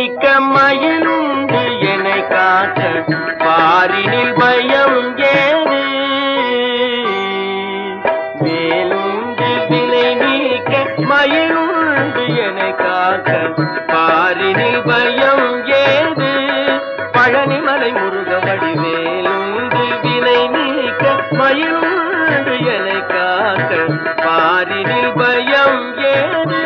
நீக்க மயிலுண்டு என்னை காக்க பாரினில் பயம் ஏது வேலுண்டு வினை நீக்க மயிலுண்டு என்னை காக்க பாரினில் பயம் ஏது பழனிமலை முருக வடிவேலுண்டு வினை நீக்க மயிலுண்டு என்னை காக்க பாரினில் பயம் ஏது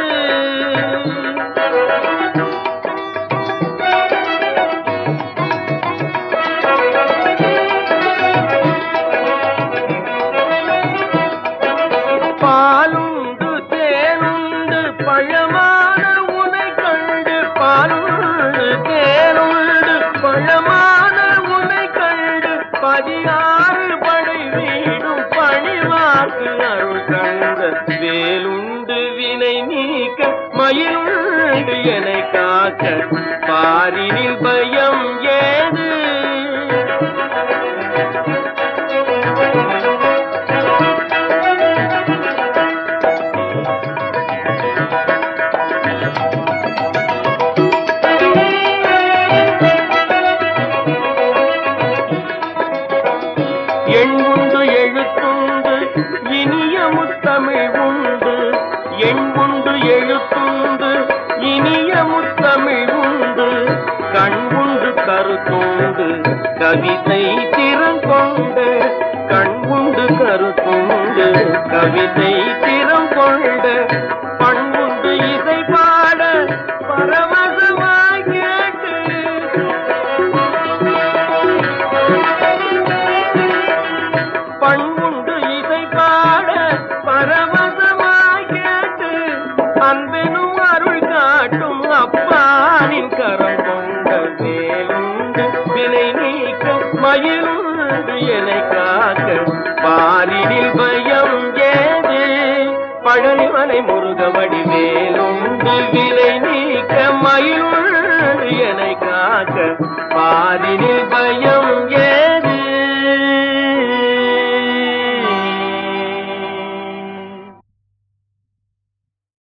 பாலுண்டு தேனுண்டு பழமான உனை கண்டு பாலுண்டு தேனுண்டு பழமான உனை கண்டு பதினாறு படை வீடும் பணிவாக்கு அருள் கண்ட வேலுண்டு வினை நீக்க மயிலுண்டு என்னை காக்க பாரினில் பயம் ஏது எண் உண்டு எழுத்துண்டு இனிய முத்தமிழ் உண்டு எண் உண்டு எழுத்துண்டு இனிய முத்தமிழ் உண்டு கண் உண்டு கருத்துண்டு கவிதை திறம் கொண்டு கண் உண்டு கருத்துண்டு கவிதை திறம் கொண்டு பண்புண்டு இசை பாட பரவசமாய் கேட்டு பண்புண்டு இசை பாட பரவசமாய் கேட்டு அன்பெனும் அருள் காட்டும் அப்பானின் கரம் கொண்ட வேலுண்டு வினை நீக்க மயிலுண்டு என்னை காக்க பாரினில் பயம் ஏது பழனிமலை முருக வடிவேலுண்டு